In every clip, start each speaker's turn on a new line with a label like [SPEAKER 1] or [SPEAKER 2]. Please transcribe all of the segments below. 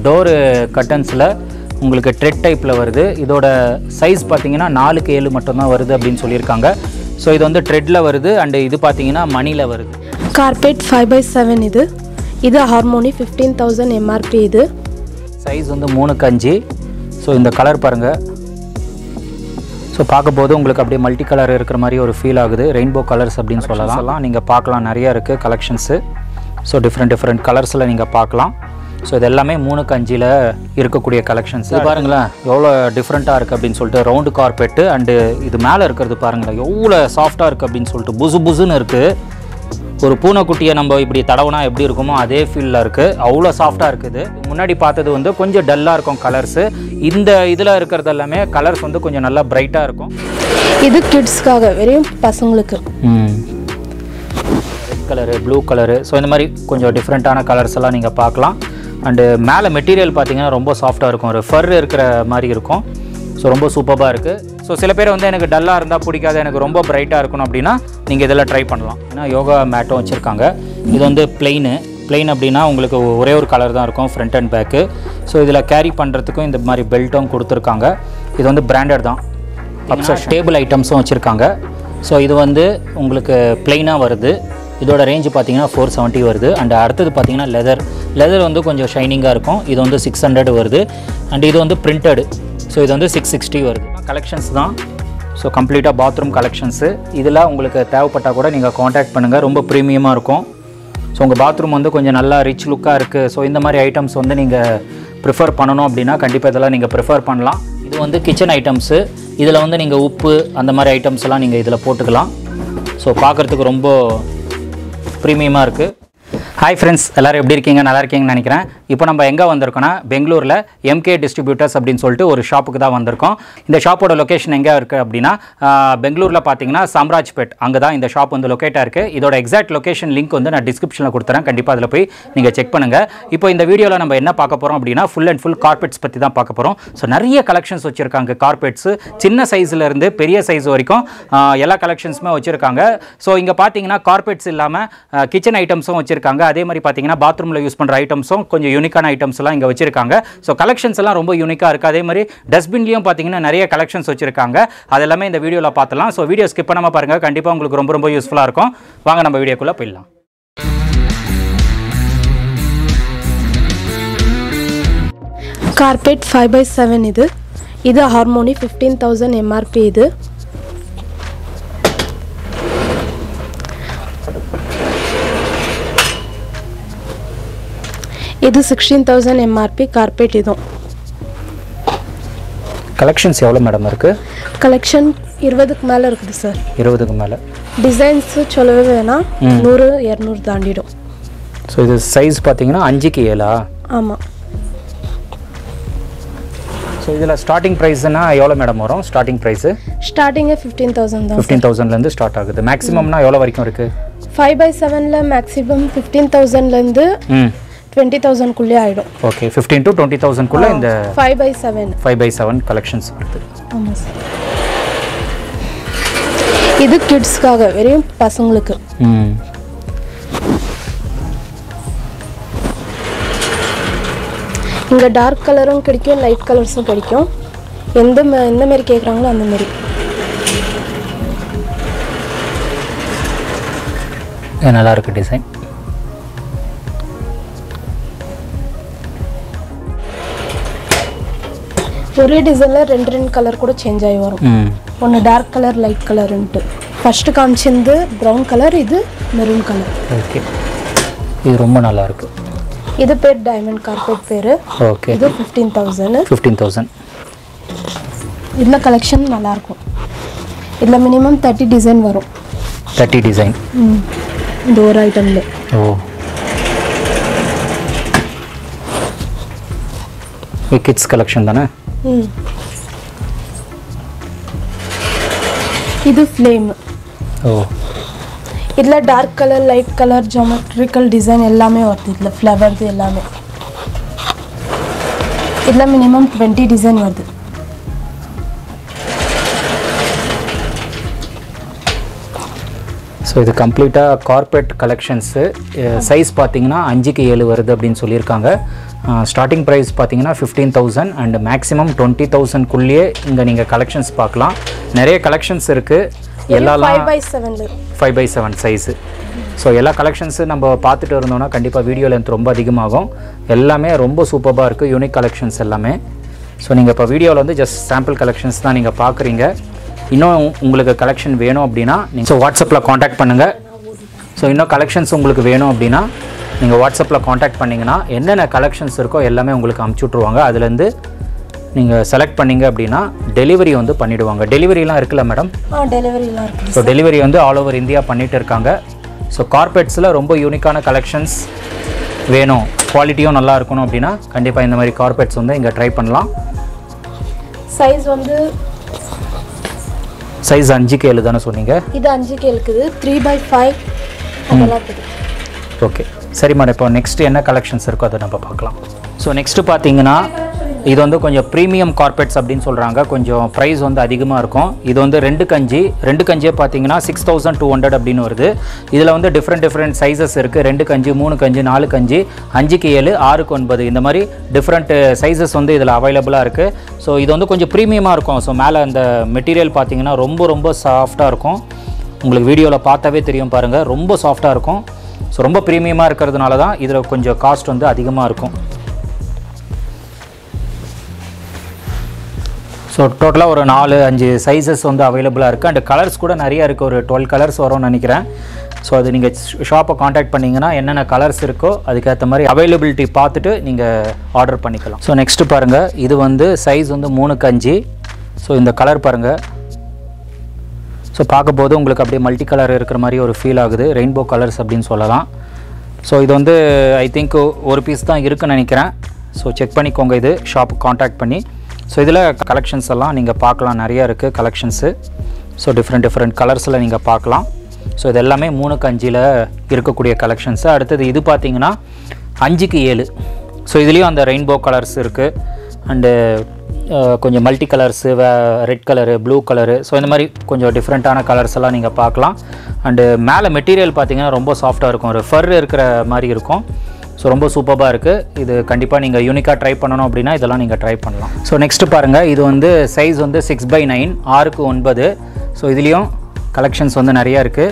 [SPEAKER 1] Door கட்டன்ஸில் உங்களுக்கு thread டைப்பில் வருது இதோட சைஸ் பார்த்தீங்கன்னா நாலுக்கு ஏழு மட்டும்தான் வருது அப்படின்னு சொல்லியிருக்காங்க ஸோ இது வந்து ட்ரெட்டில் வருது அண்டு இது பார்த்தீங்கன்னா மணியில் வருது
[SPEAKER 2] ಕಾರ್ಪೆಟ್ ಫೈವ್ ಬೈ ಸೆವೆನ್ ಇದು ಇದು harmony fifteen thousand M R P ಇದು
[SPEAKER 1] சைஸ் வந்து மூணுக்கு அஞ்சு ஸோ இந்த கலர் பாருங்கள் ஸோ பார்க்கும்போது உங்களுக்கு அப்படியே மல்டி கலர் இருக்கிற மாதிரி ஒரு ஃபீல் ஆகுது ரெயின்போ கலர்ஸ் அப்படின்னு சொல்லலாம் எல்லாம் நீங்கள் பார்க்கலாம் நிறைய இருக்குது கலெக்ஷன்ஸு ஸோ டிஃப்ரெண்ட் டிஃப்ரெண்ட் கலர்ஸில் நீங்கள் பார்க்கலாம் ஸோ இது எல்லாமே மூணுக்கு அஞ்சில் இருக்கக்கூடிய கலெக்ஷன்ஸ் இது பாருங்களேன் எவ்வளோ டிஃப்ரெண்ட்டாக இருக்குது அப்படின்னு சொல்லிட்டு ரவுண்டு கார்பெட்டு அண்டு இது மேலே இருக்கிறது பாருங்களேன் எவ்வளோ சாஃப்டாக இருக்குது அப்படின்னு சொல்லிட்டு புசு புசுன்னு இருக்குது ஒரு பூனைக்குட்டியை நம்ம இப்படி தடவுனா எப்படி இருக்குமோ அதே ஃபீலில் இருக்குது அவ்வளோ சாஃப்டாக இருக்குது முன்னாடி பார்த்தது வந்து கொஞ்சம் டல்லாக இருக்கும் கலர்ஸு இந்த இதில் இருக்கிறது எல்லாமே கலர்ஸ் வந்து கொஞ்சம் நல்லா பிரைட்டாக இருக்கும்
[SPEAKER 2] இது கிட்ஸ்க்காக வெறும் பசங்களுக்கு
[SPEAKER 1] red colour blue colour so இந்த மாதிரி கொஞ்சம் டிஃப்ரெண்ட்டான கலர்ஸ் எல்லாம் நீங்கள் பார்க்கலாம் அண்டு மேலே மெட்டீரியல் பார்த்தீங்கன்னா ரொம்ப சாஃப்டாக இருக்கும் ஒரு ஃபர் இருக்கிற மாதிரி இருக்கும் ஸோ ரொம்ப சூப்பராக இருக்குது ஸோ சில பேர் வந்து எனக்கு டல்லாக இருந்தால் பிடிக்காது எனக்கு ரொம்ப பிரைட்டாக இருக்கணும் அப்படின்னா நீங்கள் இதில் ட்ரை பண்ணலாம் ஏன்னா யோகா மேட்டும் வச்சுருக்காங்க இது வந்து பிளெயின் பிளெயின் அப்படின்னா உங்களுக்கு ஒரே ஒரு கலர் தான் இருக்கும் ஃப்ரண்ட் அண்ட் பேக்கு ஸோ இதில் கேரி பண்ணுறதுக்கும் இந்த மாதிரி பெல்ட்டும் கொடுத்துருக்காங்க இது வந்து பிராண்டட் தான் அப்சர் டேபிள் ஐட்டம்ஸும் வச்சுருக்காங்க ஸோ இது வந்து உங்களுக்கு பிளெயினாக வருது இதோட ரேஞ்சு பார்த்தீங்கன்னா ஃபோர் செவன்ட்டி வருது அண்ட் அடுத்தது பார்த்தீங்கன்னா லெதர் லெதர் வந்து கொஞ்சம் ஷைனிங்காக இருக்கும் இது வந்து சிக்ஸ் ஹண்ட்ரட் வருது அண்ட் இது வந்து பிரிண்டட் ஸோ இது வந்து சிக்ஸ் சிக்ஸ்டி வருது கலெக்ஷன்ஸ் தான் ஸோ கம்ப்ளீட்டாக பாத்ரூம் கலெக்ஷன்ஸு இதில் உங்களுக்கு தேவைப்பட்டால் கூட நீங்கள் காண்டாக்ட் பண்ணுங்கள் ரொம்ப ப்ரீமியமாக இருக்கும் ஸோ உங்கள் பாத்ரூம் வந்து கொஞ்சம் நல்லா ரிச் லுக்காக இருக்குது ஸோ இந்த மாதிரி ஐட்டம்ஸ் வந்து நீங்கள் ப்ரிஃபர் பண்ணணும் அப்படின்னா கண்டிப்பாக இதெல்லாம் நீங்கள் ப்ரிஃபர் பண்ணலாம் இது வந்து கிச்சன் ஐட்டம்ஸு இதில் வந்து நீங்கள் உப்பு அந்த மாதிரி ஐட்டம்ஸ் எல்லாம் நீங்கள் இதில் போட்டுக்கலாம் ஸோ பார்க்குறதுக்கு ரொம்ப ப்ரீமியமாக இருக்குது ஹாய் ஃப்ரெண்ட்ஸ் எல்லோரும் எப்படி இருக்கீங்க நல்லா இருக்கீங்கன்னு நினைக்கிறேன் இப்போ நம்ம எங்கே வந்திருக்கோம்னா பெங்களூரில் எம்கே டிஸ்ட்ரிபியூட்டர்ஸ் அப்படின்னு சொல்லிட்டு ஒரு ஷாப்புக்கு தான் வந்திருக்கோம் இந்த ஷாப்போட லொக்கேஷன் எங்கே இருக்குது அப்படின்னா ஆஹ், பெங்களூரில் பார்த்தீங்கன்னா சாம்ராஜ்பேட் அங்கே தான் இந்த ஷாப் வந்து லொக்கேட்டாக இருக்குது இதோட எக்ஸாக்ட் லொகேஷன் லிங்க் வந்து நான் டிஸ்கிரிப்ஷனில் கொடுத்துறேன் கண்டிப்பாக அதில் போய் நீங்கள் செக் பண்ணுங்கள் இப்போ இந்த வீடியோவில் நம்ம என்ன பார்க்க போகிறோம் அப்படின்னா ஃபுல் அண்ட் ஃபுல் கார்பெட்ஸ் பற்றி தான் பார்க்க போகிறோம் ஸோ நிறைய கலெக்ஷன்ஸ் வச்சுருக்காங்க கார்பெட்ஸு சின்ன சைஸ்ல இருந்து பெரிய சைஸ் வரைக்கும் ஆஹ், எல்லா கலெக்ஷன்ஸுமே வச்சுருக்காங்க ஸோ இங்கே பார்த்தீங்கன்னா கார்பெட்ஸ் இல்லாமல் கிச்சன் ஐட்டம்ஸும் வச்சுருக்காங்க அதே மாதிரி பார்த்தீங்கன்னா பாத்ரூமில் யூஸ் பண்ணுற ஐட்டம்ஸும் கொஞ்சம் யூனிக்கான ஐட்டம்ஸ் எல்லாம் இங்கே வச்சுருக்காங்க ஸோ கலெக்ஷன்ஸ் எல்லாம் ரொம்ப யூனிக்காக இருக்குது அதே மாதிரி டஸ்ட்பின்லேயும் பார்த்தீங்கன்னா நிறைய கலெக்ஷன்ஸ் வச்சுருக்காங்க அது எல்லாமே இந்த வீடியோவில் பார்த்தலாம் ஸோ வீடியோ ஸ்கிப் பண்ணாமல் பாருங்கள் கண்டிப்பாக உங்களுக்கு ரொம்ப ரொம்ப யூஸ்ஃபுல்லாக இருக்கும் வாங்க நம்ம வீடியோக்குள்ளே போயிடலாம்
[SPEAKER 2] ಕಾರ್ಪೆಟ್ ಫೈವ್ ಬೈ ಸೆವೆನ್ ಇದು ಇದು harmony fifteen thousand M R P ಇದು ಇದು sixteen thousand M R P carpet ಇದು
[SPEAKER 1] கலெக்ஷன்ஸ் எவ்வளோ மேடம் இருக்குது
[SPEAKER 2] கலெக்ஷன் இருபதுக்கு மேலே இருக்குது சார்
[SPEAKER 1] இருபதுக்கு மேலே
[SPEAKER 2] டிசைன்ஸு சொல்லவே வேணாம் நூறு இரநூறு தாண்டிடும்
[SPEAKER 1] ஸோ இது சைஸ் பார்த்தீங்கன்னா அஞ்சுக்கு ஏழா
[SPEAKER 2] ஆமாம்
[SPEAKER 1] ஸோ இதில் ஸ்டார்டிங் ப்ரைஸ்னா எவ்வளோ மேடம் வரும் ஸ்டார்டிங் ப்ரைஸு
[SPEAKER 2] ஸ்டார்டிங்கே ஃபிஃப்டீன் தௌசண்ட் தான்
[SPEAKER 1] ஃபிஃப்டீன் தௌசண்ட்லேருந்து ஸ்டார்ட் ஆகுது மேக்ஸிமம்னா எவ்வளோ வரைக்கும் இருக்குது
[SPEAKER 2] ஃபைவ் பை செவனில் மேக்ஸிமம் ஃபிஃப்டீன் தௌசண்ட்லேருந்து
[SPEAKER 1] ம்
[SPEAKER 2] டுவெண்ட்டி தௌசண்ட்குள்ளே ஆகிடும்
[SPEAKER 1] ஓகே ஃபிஃப்டீன் டு டுவெண்ட்டி தௌசண்ட்குள்ளே இந்த
[SPEAKER 2] five by seven
[SPEAKER 1] five by seven collections வருது
[SPEAKER 2] ஆமாம் சார் இது கிட்ஸ்க்காக வெறும் பசங்களுக்கு
[SPEAKER 1] ம்
[SPEAKER 2] இங்கே டார்க் கலரும் கிடைக்கும் லைட் கலர்ஸும் கிடைக்கும் எந்த மா- எந்த மாதிரி கேட்குறாங்களோ அந்த மாதிரி
[SPEAKER 1] இது நல்லா இருக்கு டிசைன்
[SPEAKER 2] ஒரே டிசைனில் ரெண்டு ரெண்டு கலர் கூட சேஞ்ச் ஆகி வரும்
[SPEAKER 1] ம்
[SPEAKER 2] ஒன்று டார்க் கலர் லைட் கலருன்ட்டு ஃபஸ்ட்டு காமிச்சிருந்து ப்ரௌன் கலர் இது மெரூன் கலர்
[SPEAKER 1] ஓகே இது ரொம்ப நல்லா இருக்கு
[SPEAKER 2] இது பேர் டைமண்ட் கார்பெட் பேர்
[SPEAKER 1] ஓகே
[SPEAKER 2] இது ஃபிஃப்டீன் தௌசண்ட்
[SPEAKER 1] ஃபிஃப்டீன் தௌசண்ட்
[SPEAKER 2] இதில் கலெக்ஷன் நல்லாயிருக்கும் இதில் மினிமம் தேர்ட்டி டிசைன் வரும்
[SPEAKER 1] தேர்ட்டி டிசைன்
[SPEAKER 2] ம். இந்த ஒரு ஐட்டமில்
[SPEAKER 1] ஓ கிட்ஸ் கலெக்ஷன் தானே
[SPEAKER 2] ம் இது ஃப்ளேம்
[SPEAKER 1] ஓ
[SPEAKER 2] இதில் dark colour light colour geometrical design எல்லாமே வருது இதில் ஃப்ளவர்து எல்லாமே இதில் மினிமம் டுவெண்ட்டி டிசைன் வருது
[SPEAKER 1] ஸோ இது கம்ப்ளீட்டாக கார்பெட் கலெக்ஷன்ஸு சைஸ் பார்த்தீங்கன்னா அஞ்சுக்கு ஏழு வருது அப்படின்னு சொல்லியிருக்காங்க ஸ்டார்டிங் ப்ரைஸ் பார்த்தீங்கன்னா fifteen thousand and maximum twenty தௌசண்ட்குள்ளேயே இங்கே நீங்கள் கலெக்ஷன்ஸ் பார்க்கலாம் நிறைய கலெக்ஷன்ஸ் இருக்குது எல்லாலாம்
[SPEAKER 2] ஃபைவ் பை செவனில்
[SPEAKER 1] five by seven size so எல்லா கலெக்ஷன்ஸும் நம்ம பார்த்துட்டு இருந்தோம்னா கண்டிப்பாக வீடியோ லென்த் ரொம்ப அதிகமாகும் எல்லாமே ரொம்ப சூப்பராக இருக்குது யூனிக் கலெக்ஷன்ஸ் எல்லாமே ஸோ நீங்கள் இப்போ வீடியோவில் வந்து ஜஸ்ட் சாம்பிள் கலெக்ஷன்ஸ் தான் நீங்கள் பார்க்குறீங்க இன்னும் உங்களுக்கு கலெக்ஷன் வேணும் அப்படின்னா நீங்கள் ஸோ வாட்ஸ்அப்பில் காண்டாக்ட் பண்ணுங்கள் ஸோ இன்னும் கலெக்ஷன்ஸ் உங்களுக்கு வேணும் அப்படின்னா நீங்கள் வாட்ஸ்அப்பில் காண்டாக்ட் பண்ணிங்கன்னா என்னென்ன கலெக்ஷன்ஸ் இருக்கோ எல்லாமே உங்களுக்கு அமுச்சு விட்ருவாங்க அதுலேருந்து நீங்கள் செலக்ட் பண்ணீங்க அப்படின்னா டெலிவரி வந்து பண்ணிவிடுவாங்க டெலிவரிலாம் இருக்குல்ல மேடம்
[SPEAKER 2] ஆ டெலிவரிலாம் இருக்குது
[SPEAKER 1] ஸோ டெலிவரி வந்து ஆல் ஓவர் இந்தியா பண்ணிட்டு இருக்காங்க ஸோ கார்பெட்ஸில் ரொம்ப யூனிக்கான கலெக்ஷன்ஸ் வேணும் குவாலிட்டியும் நல்லா இருக்கணும் அப்படின்னா கண்டிப்பாக இந்த மாதிரி கார்பெட்ஸ் வந்து இங்கே ட்ரை பண்ணலாம்
[SPEAKER 2] சைஸ் வந்து
[SPEAKER 1] சைஸ் அஞ்சுக்கு ஏழு தானே சொன்னீங்க
[SPEAKER 2] இது அஞ்சுக்கு இருக்குது த்ரீ பை ஃபைவ் அதெல்லாம் இருக்குது
[SPEAKER 1] ஓகே சரி மேடம் இப்போ நெக்ஸ்ட் என்ன கலெக்ஷன்ஸ் இருக்கோ அதை நம்ம பார்க்கலாம் ஸோ நெக்ஸ்ட்டு பார்த்தீங்கன்னா இது வந்து கொஞ்சம் ப்ரீமியம் கார்பெட்ஸ் அப்படின்னு சொல்கிறாங்க கொஞ்சம் ப்ரைஸ் வந்து அதிகமாக இருக்கும் இது வந்து ரெண்டு கஞ்சி ரெண்டு கஞ்சியே பார்த்தீங்கன்னா சிக்ஸ் தௌசண்ட் டூ ஹண்ட்ரட் அப்படின்னு வருது இதில் வந்து டிஃப்ரெண்ட் டிஃப்ரெண்ட் சைஸஸ் இருக்குது ரெண்டு கஞ்சி மூணு கஞ்சி நாலு கஞ்சி அஞ்சுக்கு ஏழு ஆறுக்கு ஒன்பது இந்த மாதிரி டிஃப்ரெண்ட் சைஸஸ் வந்து இதில் அவைலபிளாக இருக்குது ஸோ இது வந்து கொஞ்சம் ப்ரீமியமாக இருக்கும் ஸோ மேலே அந்த மெட்டீரியல் பார்த்தீங்கன்னா ரொம்ப ரொம்ப சாஃப்டாக இருக்கும் உங்களுக்கு வீடியோவில் பார்த்தாவே தெரியும் பாருங்கள் ரொம்ப சாஃப்டாக இருக்கும் ஸோ ரொம்ப ப்ரீமியமாக இருக்கிறதுனால தான் இதில் கொஞ்சம் காஸ்ட் வந்து அதிகமாக இருக்கும் ஸோ டோட்டலாக ஒரு நாலு அஞ்சு சைஸஸ் வந்து அவைலபிளாக இருக்குது அண்ட் கலர்ஸ் கூட நிறைய இருக்குது ஒரு டுவெல் கலர்ஸ் வரும்னு நினைக்கிறேன் ஸோ அது நீங்கள் ஷாப்பை காண்டாக்ட் பண்ணிங்கன்னா என்னென்ன கலர்ஸ் இருக்கோ அதுக்கேற்ற மாதிரி அவைலபிலிட்டி பார்த்துட்டு நீங்கள் ஆர்டர் பண்ணிக்கலாம் ஸோ நெக்ஸ்ட்டு பாருங்கள் இது வந்து சைஸ் வந்து மூணுக்கு அஞ்சு ஸோ இந்த கலர் பாருங்கள் ஸோ பார்க்கும்போது உங்களுக்கு அப்படியே மல்டி கலர் இருக்கிற மாதிரி ஒரு ஃபீல் ஆகுது ரெயின்போ கலர்ஸ் அப்படின்னு சொல்லலாம் ஸோ இது வந்து ஐ திங்க் ஒரு பீஸ் தான் இருக்குன்னு நினைக்கிறேன் ஸோ செக் பண்ணிக்கோங்க இது ஷாப்புக்கு காண்டாக்ட் பண்ணி ஸோ இதில் கலெக்ஷன்ஸ் எல்லாம் நீங்கள் பார்க்கலாம் நிறைய இருக்குது கலெக்ஷன்ஸு ஸோ டிஃப்ரெண்ட் டிஃப்ரெண்ட் கலர்ஸில் நீங்கள் பார்க்கலாம் ஸோ இது எல்லாமே மூணுக்கு அஞ்சில் இருக்கக்கூடிய கலெக்ஷன்ஸு அடுத்தது இது பார்த்தீங்கன்னா அஞ்சுக்கு ஏழு ஸோ இதுலேயும் அந்த ரெயின்போ கலர்ஸ் இருக்குது அண்டு கொஞ்சம் மல்டி கலர்ஸு வே red colour blue colour so இந்த மாதிரி கொஞ்சம் டிஃப்ரெண்ட்டான கலர்ஸ் எல்லாம் நீங்கள் பார்க்கலாம் அண்டு மேலே மெட்டீரியல் பார்த்தீங்கன்னா ரொம்ப சாஃப்டாக இருக்கும் ஒரு ஃபர் இருக்கிற மாதிரி இருக்கும் ஸோ ரொம்ப சூப்பராக இருக்குது இது கண்டிப்பாக நீங்கள் யூனிக்காக ட்ரை பண்ணணும் அப்படின்னா இதெல்லாம் நீங்கள் ட்ரை பண்ணலாம் ஸோ நெக்ஸ்ட்டு பாருங்கள் இது வந்து சைஸ் வந்து சிக்ஸ் பை நைன் ஆறுக்கு ஒன்பது ஸோ இதுலேயும் கலெக்ஷன்ஸ் வந்து நிறையா இருக்குது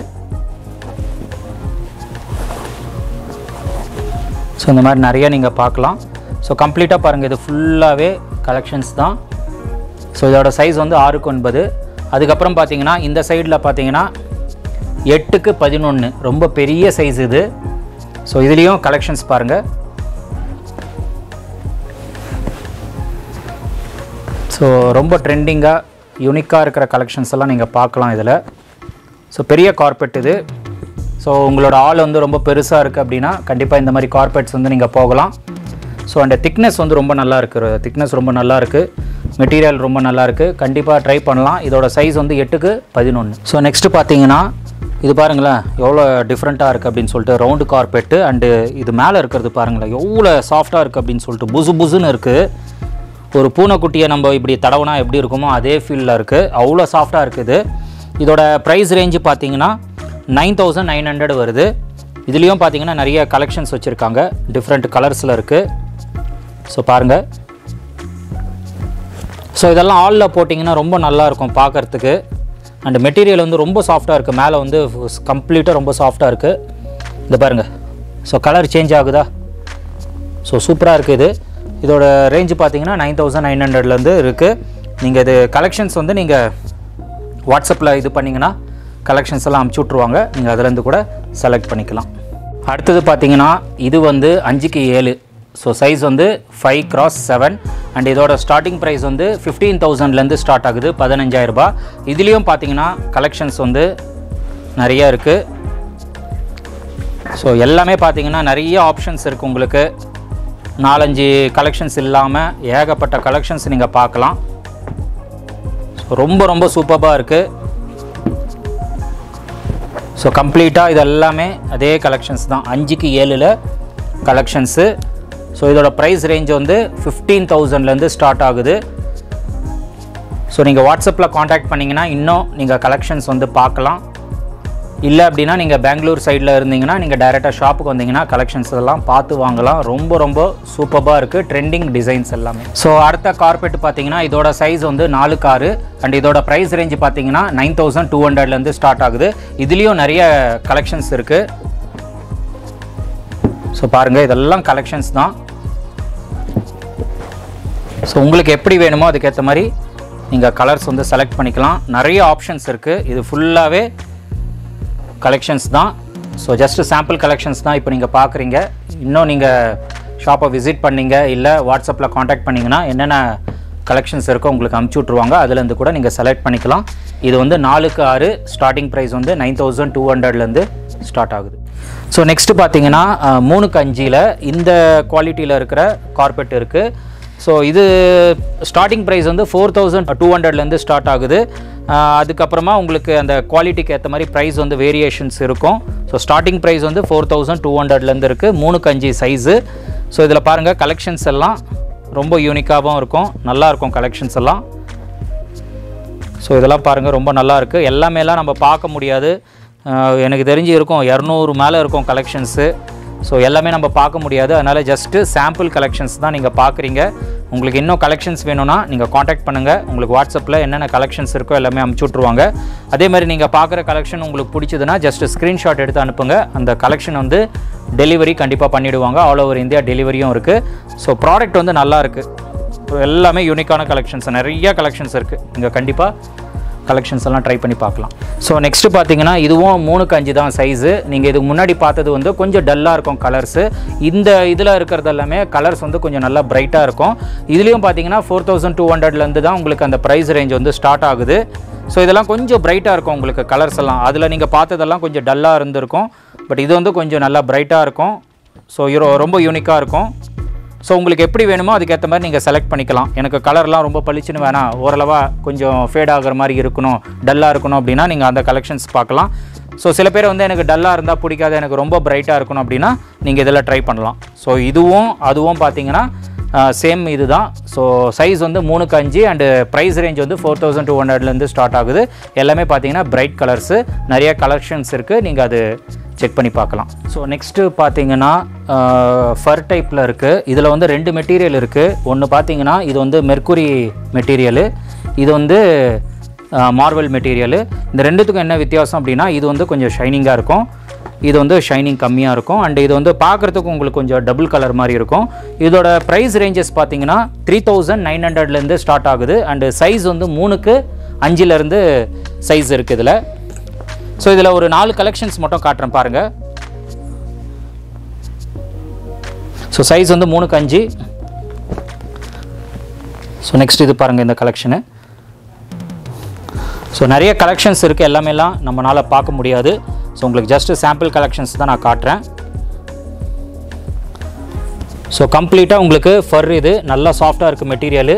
[SPEAKER 1] ஸோ இந்த மாதிரி நிறைய நீங்கள் பார்க்கலாம் ஸோ கம்ப்ளீட்டாக பாருங்கள் இது ஃபுல்லாகவே கலெக்ஷன்ஸ் தான் ஸோ இதோட சைஸ் வந்து ஆறுக்கு ஒன்பது அதுக்கப்புறம் பார்த்தீங்கன்னா இந்த சைடில் பார்த்தீங்கன்னா எட்டுக்கு பதினொன்று ரொம்ப பெரிய சைஸ் இது ஸோ இதுலேயும் கலெக்ஷன்ஸ் பாருங்கள் ஸோ ரொம்ப ட்ரெண்டிங்காக யூனிக்காக இருக்கிற கலெக்ஷன்ஸ் எல்லாம் நீங்கள் பார்க்கலாம் இதில் ஸோ பெரிய கார்பெட் இது ஸோ உங்களோட ஆள் வந்து ரொம்ப பெருசாக இருக்குது அப்படின்னா கண்டிப்பாக இந்த மாதிரி கார்பெட்ஸ் வந்து நீங்கள் போகலாம் ஸோ அந்த திக்னஸ் வந்து ரொம்ப நல்லா இருக்குது திக்னஸ் ரொம்ப நல்லா இருக்குது மெட்டீரியல் ரொம்ப நல்லா இருக்குது கண்டிப்பாக ட்ரை பண்ணலாம் இதோட சைஸ் வந்து எட்டுக்கு பதினொன்று ஸோ நெக்ஸ்ட்டு பார்த்தீங்கன்னா இது பாருங்களேன் எவ்வளோ டிஃப்ரெண்ட்டாக இருக்குது அப்படின்னு சொல்லிட்டு ரவுண்டு கார்பெட்டு அண்டு இது மேலே இருக்கிறது பாருங்களேன் எவ்வளோ சாஃப்டாக இருக்குது அப்படின்னு சொல்லிட்டு புசு புசுன்னு இருக்குது ஒரு பூனைக்குட்டியை நம்ம இப்படி தடவுனா எப்படி இருக்குமோ அதே ஃபீலில் இருக்குது அவ்வளோ சாஃப்டாக இருக்குது இதோட ப்ரைஸ் ரேஞ்சு பார்த்தீங்கன்னா நைன் தௌசண்ட் நைன் ஹண்ட்ரட் வருது இதுலேயும் பார்த்தீங்கன்னா நிறைய கலெக்ஷன்ஸ் வச்சுருக்காங்க டிஃப்ரெண்ட் கலர்ஸில் இருக்குது ஸோ பாருங்கள் ஸோ இதெல்லாம் ஆலில் போட்டிங்கன்னா ரொம்ப நல்லா இருக்கும் பார்க்கறதுக்கு அண்ட் மெட்டீரியல் வந்து ரொம்ப சாஃப்டாக இருக்குது மேலே வந்து கம்ப்ளீட்டாக ரொம்ப சாஃப்டாக இருக்குது இந்த பாருங்கள் ஸோ கலர் சேஞ்ச் ஆகுதா ஸோ சூப்பராக இருக்குது இது இதோட ரேஞ்சு பார்த்தீங்கன்னா நைன் தௌசண்ட் நைன் ஹண்ட்ரட்லேருந்து இருக்குது நீங்கள் இது கலெக்ஷன்ஸ் வந்து நீங்கள் வாட்ஸ்அப்பில் இது பண்ணிங்கன்னா கலெக்ஷன்ஸ் எல்லாம் அமுச்சு விட்ருவாங்க நீங்கள் அதுலேருந்து கூட செலக்ட் பண்ணிக்கலாம் அடுத்தது பார்த்தீங்கன்னா இது வந்து அஞ்சுக்கு ஏழு ஸோ சைஸ் வந்து ஃபைவ் கிராஸ் செவன் அண்ட் இதோட ஸ்டார்டிங் ப்ரைஸ் வந்து ஃபிஃப்டீன் தௌசண்ட்லேருந்து ஸ்டார்ட் ஆகுது பதினஞ்சாயிரரூபா இதுலேயும் பார்த்தீங்கன்னா கலெக்ஷன்ஸ் வந்து நிறைய இருக்குது ஸோ எல்லாமே பார்த்தீங்கன்னா நிறைய ஆப்ஷன்ஸ் இருக்குது உங்களுக்கு நாலஞ்சு கலெக்ஷன்ஸ் இல்லாமல் ஏகப்பட்ட கலெக்ஷன்ஸ் நீங்கள் பார்க்கலாம் ஸோ ரொம்ப ரொம்ப சூப்பராக இருக்குது ஸோ கம்ப்ளீட்டாக இது எல்லாமே அதே கலெக்ஷன்ஸ் தான் அஞ்சுக்கு ஏழில் கலெக்ஷன்ஸு ஸோ இதோட ப்ரைஸ் ரேஞ்ச் வந்து ஃபிஃப்டீன் தௌசண்ட்லேருந்து ஸ்டார்ட் ஆகுது ஸோ நீங்கள் வாட்ஸ்அப்பில் காண்டாக்ட் பண்ணிங்கன்னா இன்னும் நீங்கள் கலெக்ஷன்ஸ் வந்து பார்க்கலாம் இல்லை அப்படின்னா நீங்கள் பெங்களூர் சைடில் இருந்தீங்கன்னா நீங்கள் டைரெக்டாக ஷாப்புக்கு வந்தீங்கன்னா கலெக்ஷன்ஸ் எல்லாம் பார்த்து வாங்கலாம் ரொம்ப ரொம்ப சூப்பராக இருக்குது ட்ரெண்டிங் டிசைன்ஸ் எல்லாமே ஸோ அடுத்த கார்பெட் பார்த்தீங்கன்னா இதோட சைஸ் வந்து நாலு காரு அண்ட் இதோட ப்ரைஸ் ரேஞ்ச் பார்த்தீங்கன்னா நைன் தௌசண்ட் டூ ஹண்ட்ரட்லேருந்து ஸ்டார்ட் ஆகுது இதுலேயும் நிறைய கலெக்ஷன்ஸ் இருக்குது ஸோ பாருங்கள் இதெல்லாம் கலெக்ஷன்ஸ் தான் ஸோ உங்களுக்கு எப்படி வேணுமோ அதுக்கேற்ற மாதிரி நீங்கள் கலர்ஸ் வந்து செலக்ட் பண்ணிக்கலாம் நிறைய ஆப்ஷன்ஸ் இருக்குது இது ஃபுல்லாகவே கலெக்ஷன்ஸ் தான் ஸோ ஜஸ்ட் சாம்பிள் கலெக்ஷன்ஸ் தான் இப்போ நீங்கள் பார்க்குறீங்க இன்னும் நீங்கள் ஷாப்பை விசிட் பண்ணீங்க இல்லை வாட்ஸ்அப்பில் காண்டாக்ட் பண்ணிங்கன்னா என்னென்ன கலெக்ஷன்ஸ் இருக்கோ உங்களுக்கு அமுச்சு விட்ருவாங்க அதுலேருந்து கூட நீங்கள் செலக்ட் பண்ணிக்கலாம் இது வந்து நாலுக்கு ஆறு ஸ்டார்டிங் ப்ரைஸ் வந்து நைன் தௌசண்ட் டூ ஹண்ட்ரட்லேருந்து ஸ்டார்ட் ஆகுது ஸோ நெக்ஸ்ட்டு பார்த்தீங்கன்னா அஹ், மூணுக்கு அஞ்சில் இந்த குவாலிட்டியில் இருக்கிற கார்பெட் இருக்குது ஸோ இது ஸ்டார்டிங் ப்ரைஸ் வந்து ஃபோர் தௌசண்ட் டூ ஹண்ட்ரட்லேருந்து ஸ்டார்ட் ஆகுது ஆஹ் அதுக்கப்புறமா உங்களுக்கு அந்த குவாலிட்டிக்கு ஏற்ற மாதிரி ப்ரைஸ் வந்து வேரியேஷன்ஸ் இருக்கும் ஸோ ஸ்டார்டிங் ப்ரைஸ் வந்து ஃபோர் தௌசண்ட் டூ ஹண்ட்ரட்லேருந்து இருக்குது மூணுக்கு அஞ்சு சைஸு ஸோ இதில் பாருங்கள் கலெக்ஷன்ஸ் எல்லாம் ரொம்ப யூனிக்காகவும் இருக்கும் நல்லா இருக்கும் கலெக்ஷன்ஸ் எல்லாம் ஸோ இதெல்லாம் பாருங்கள் ரொம்ப நல்லா இருக்குது எல்லாமேலாம் நம்ம பார்க்க முடியாது ஆஹ் எனக்கு தெரிஞ்சு இருக்கும் இரநூறு மேலே இருக்கும் கலெக்ஷன்ஸு ஸோ எல்லாமே நம்ம பார்க்க முடியாது அதனால் ஜஸ்ட்டு சாம்பிள் கலெக்ஷன்ஸ் தான் நீங்கள் பார்க்குறீங்க உங்களுக்கு இன்னும் கலெக்ஷன்ஸ் வேணும்னா நீங்கள் காண்டாக்ட் பண்ணுங்கள் உங்களுக்கு வாட்ஸ்அப்பில் என்னென்ன கலெக்ஷன்ஸ் இருக்கோ எல்லாமே அமுச்சு விட்ருவாங்க அதே மாதிரி நீங்கள் பார்க்குற கலெக்ஷன் உங்களுக்கு பிடிச்சதுன்னா ஜஸ்ட் ஸ்க்ரீன்ஷாட் எடுத்து அனுப்புங்க அந்த கலெக்ஷன் வந்து டெலிவரி கண்டிப்பாக பண்ணிவிடுவாங்க ஆல் ஓவர் இந்தியா டெலிவரியும் இருக்குது ஸோ ப்ராடக்ட் வந்து நல்லா இருக்குது எல்லாமே யூனிக்கான கலெக்ஷன்ஸ் நிறைய கலெக்ஷன்ஸ் இருக்குது நீங்கள் கண்டிப்பாக கலெக்ஷன்ஸ் எல்லாம் ட்ரை பண்ணி பார்க்கலாம் ஸோ நெக்ஸ்ட்டு பார்த்தீங்கன்னா இதுவும் மூணுக்கு அஞ்சு தான் சைஸு நீங்கள் இதுக்கு முன்னாடி பார்த்தது வந்து கொஞ்சம் டல்லாக இருக்கும் கலர்ஸு இந்த இதில் இருக்கிறது எல்லாமே கலர்ஸ் வந்து கொஞ்சம் நல்லா பிரைட்டாக இருக்கும் இதுலேயும் பார்த்தீங்கன்னா ஃபோர் தௌசண்ட் டூ ஹண்ட்ரட்லேருந்து தான் உங்களுக்கு அந்த ப்ரைஸ் ரேஞ்ச் வந்து ஸ்டார்ட் ஆகுது ஸோ இதெல்லாம் கொஞ்சம் பிரைட்டாக இருக்கும் உங்களுக்கு கலர்ஸ் எல்லாம் அதில் நீங்கள் பார்த்ததெல்லாம் கொஞ்சம் டல்லாக இருந்திருக்கும் பட் இது வந்து கொஞ்சம் நல்லா பிரைட்டாக இருக்கும் ஸோ ரொம்ப யூனிக்காக இருக்கும் ஸோ உங்களுக்கு எப்படி வேணுமோ அதுக்கேற்ற மாதிரி நீங்கள் செலக்ட் பண்ணிக்கலாம் எனக்கு கலர்லாம் ரொம்ப பளிச்சுன்னு வேணாம் ஓரளவாக கொஞ்சம் ஃபேட் ஆகுற மாதிரி இருக்கணும் டல்லாக இருக்கணும் அப்படின்னா நீங்கள் அந்த கலெக்ஷன்ஸ் பார்க்கலாம் ஸோ சில பேர் வந்து எனக்கு டல்லாக இருந்தால் பிடிக்காது எனக்கு ரொம்ப பிரைட்டாக இருக்கணும் அப்படின்னா நீங்கள் இதில் ட்ரை பண்ணலாம் ஸோ இதுவும் அதுவும் பார்த்தீங்கன்னா சேம் இது தான் ஸோ சைஸ் வந்து மூணுக்கு அஞ்சு அண்டு ப்ரைஸ் ரேஞ்ச் வந்து ஃபோர் தௌசண்ட் டூ ஹண்ட்ரட்லேருந்து ஸ்டார்ட் ஆகுது எல்லாமே பார்த்தீங்கன்னா பிரைட் கலர்ஸு நிறைய கலெக்ஷன்ஸ் இருக்குது நீங்கள் அது செக் பண்ணி பார்க்கலாம் ஸோ நெக்ஸ்ட்டு பார்த்தீங்கன்னா ஃபர் டைப்பில் இருக்குது இதில் வந்து ரெண்டு மெட்டீரியல் இருக்குது ஒன்று பார்த்தீங்கன்னா இது வந்து மெர்க்குரி மெட்டீரியலு இது வந்து மார்வல் மெட்டீரியலு இந்த ரெண்டுத்துக்கும் என்ன வித்தியாசம் அப்படின்னா இது வந்து கொஞ்சம் ஷைனிங்காக இருக்கும் இது வந்து ஷைனிங் கம்மியாக இருக்கும் அண்ட் இது வந்து பார்க்குறதுக்கு உங்களுக்கு கொஞ்சம் டபுள் கலர் மாதிரி இருக்கும் இதோட ப்ரைஸ் ரேஞ்சஸ் பார்த்தீங்கன்னா த்ரீ தௌசண்ட் நைன் ஹண்ட்ரட்லேருந்து ஸ்டார்ட் ஆகுது அண்டு சைஸ் வந்து மூணுக்கு அஞ்சுலேருந்து சைஸ் இருக்குது இதில் ஸோ இதில் ஒரு நாலு கலெக்ஷன்ஸ் மட்டும் காட்டுறேன் பாருங்கள் ஸோ சைஸ் வந்து மூணுக்கு அஞ்சு ஸோ நெக்ஸ்ட் இது பாருங்கள் இந்த கலெக்ஷனு ஸோ நிறைய கலெக்ஷன்ஸ் இருக்குது எல்லாமேலாம் நம்மளால் பார்க்க முடியாது ஸோ உங்களுக்கு ஜஸ்ட்டு சாம்பிள் கலெக்ஷன்ஸ் தான் நான் காட்டுறேன் ஸோ கம்ப்ளீட்டாக உங்களுக்கு ஃபர் இது நல்லா சாஃப்டாக இருக்குது மெட்டீரியலு